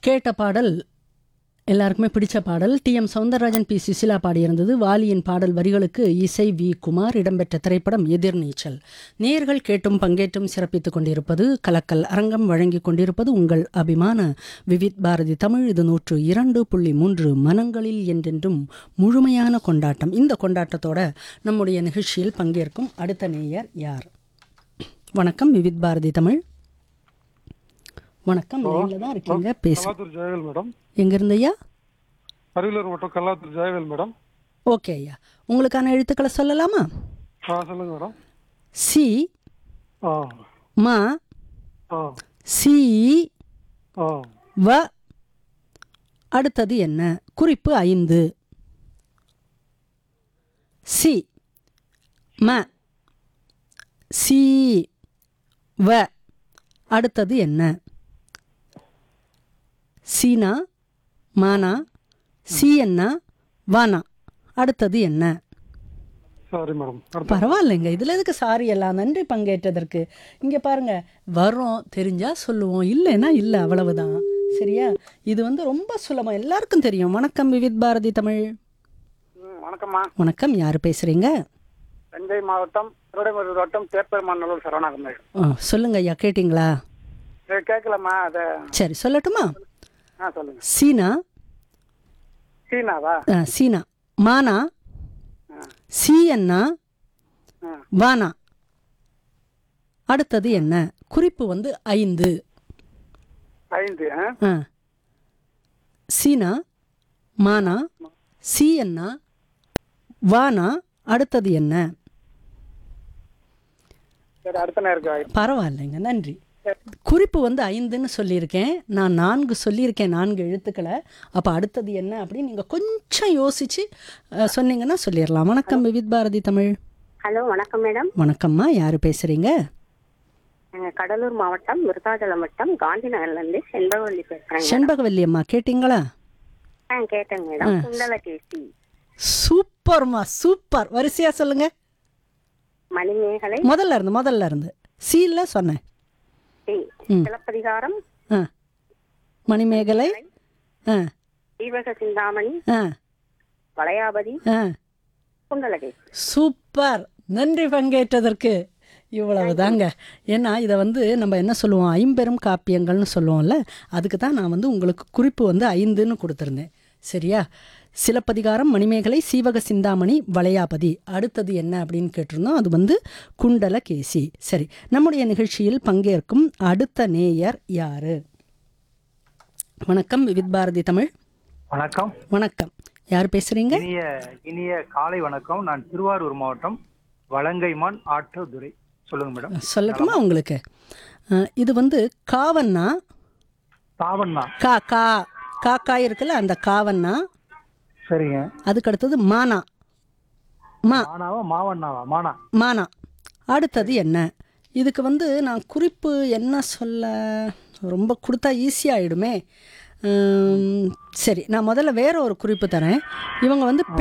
கேட்ட பாடல் எல்லாருக்குமே பிடிச்ச பாடல் T M Soundararajan P Susheela பாடியிருந்தது வாலியின் பாடல் வரிகளுக்கு இசை வி குமார் இடம்பெற்ற திரைப்படம் எதிர்நீச்சல் நேர்கள் கேட்டும் பங்கேற்றும் சிறப்பித்துக் கொண்டிருப்பது கலக்கல் அரங்கம் வழங்கிக் கொண்டிருப்பது உங்கள் அபிமான விவித் பாரதி தமிழ் இது நூற்று இரண்டு புள்ளி மூன்று மனங்களில் என்றென்றும் முழுமையான கொண்டாட்டம் இந்த கொண்டாட்டத்தோட நம்முடைய நிகழ்ச்சியில் பங்கேற்கும் அடுத்த நேயர் யார் வணக்கம் விவித் பாரதி தமிழ் வணக்கம் லைன்ல தான் இருக்கீங்க பேசு கல்லாத்தூர் ஜெயவேல் மேடம் எங்கிருந்து ஐயா அரியலூர் மட்டும் கல்லாத்தூர் ஜெயவேல் மேடம் ஓகே ஐயா உங்களுக்கான எழுத்துக்களை சொல்லலாமா ஆ சொல்லுங்க மேடம் சி ஆ ம ஆ சி ஆ வ அடுத்தது என்ன குறிப்பு ஐந்து சி ம சி வ அடுத்தது என்ன சீனா மானா சி என்ன வானா அடுத்தது என்ன சாரி மேடம் அடுத்து பரவாயில்லைங்க இதில் எதுக்கு சாரி எல்லாம் நன்றி பங்கேற்றதற்கு இங்கே பாருங்க வரோம் தெரிஞ்சா சொல்லுவோம் இல்லைன்னா இல்லை அவ்வளவுதான் சரியா இது வந்து ரொம்ப சுலபம் எல்லாருக்கும் தெரியும் வணக்கம் விவித் பாரதி தமிழ் ம், வணக்கம்மா வணக்கம் யார் பேசுறீங்க தஞ்சை மாவட்டம் திருடைமருது வட்டம் தேப்பெருமாநல்லூர் சரவணாகுமரி ஆ, சொல்லுங்க ஐயா கேட்டிங்களா இது கேட்கலம்மா அதை சரி சொல்லட்டுமா ஆ சொல்லுங்க சீனா சீனாவா ஆ, சீனா மானா ஆ, சி என்ன ஆ. வானா அடுத்தது என்ன குறிப்பு வந்து ஐந்து ஐந்து ஆ? ஆ சீனா மானா சி என்ன வானா அடுத்தது என்ன சரி அடுத்த நேருக்கு பரவாயில்லைங்க நன்றி குறிப்பு வந்து ஐந்துன்னு சொல்லியிருக்கேன் நான் நான்கு சொல்லியிருக்கேன் நான்கு எழுத்துக்களை அப்போ அடுத்தது என்ன அப்படின்னு நீங்கள் கொஞ்சம் யோசித்து சொன்னீங்கன்னா சொல்லிடலாம் வணக்கம் விவித் பாரதி தமிழ் ஹலோ வணக்கம் மேடம் வணக்கம்மா யார் பேசுகிறீங்க நாங்க கடலூர் மாவட்டம் விருத்தாச்சலம் வட்டம் காந்தி நகர்ல இருந்து செண்பகவல்லி பேசுறேங்க செண்பகவல்லி அம்மா கேட்டிங்களா ஆ கேட்டேங்க மேடம் குண்டலகேசி சூப்பர்மா சூப்பர் வரிசையா சொல்லுங்க மணிமேகலை முதல்ல இருந்து முதல்ல இருந்து சீல்ல சொன்னேன் டி. ம். சிலப்பதிகாரம் ஆ மணிமேகலை ஆ தீபக சிந்தாமணி ஆ வளையாபதி ஆ குண்டலகேசி சூப்பர் நன்றி பங்கேற்றதற்கு இவ்வளவு தாங்க ஏன்னா இதை வந்து நம்ம என்ன சொல்லுவோம் ஐம்பெரும் காப்பியங்கள்னு சொல்லுவோம்ல அதுக்கு தான் நான் வந்து உங்களுக்கு குறிப்பு வந்து ஐந்துன்னு கொடுத்துருந்தேன் சரியா சிலப்பதிகாரம் மணிமேகலை சீவக சிந்தாமணி வளையாபதி அடுத்தது என்ன அப்படின்னு கேட்டிருந்தோம் அது வந்து குண்டலகேசி சரி நம்முடைய நிகழ்ச்சியில் பங்கேற்கும் அடுத்த நேயர் யாரு வணக்கம் விவித் பாரதி தமிழ் வணக்கம் வணக்கம் யார் பேசுறீங்க இனிய இனிய காலை வணக்கம் நான் திருவாரூர் மாவட்டம் வலங்கைமான் ஆற்றோதுரை சொல்லுங்க மேடம் சொல்லட்டுமா உங்களுக்கு அஹ், இது வந்து காவன்னா தாவண்ணா கா கா காக்கா இருக்குல்ல அந்த காவன்னா சரிங்க அதுக்கு அடுத்தது மானா மா மானாவா மாவண்ணாவா மானா மானா அடுத்தது என்ன இதுக்கு வந்து நான் குறிப்பு என்ன சொல்ல ரொம்ப கொடுத்தா ஈஸியாகிடுமே சரி நான் முதல்ல வேற ஒரு குறிப்பு தரேன் இவங்க வந்து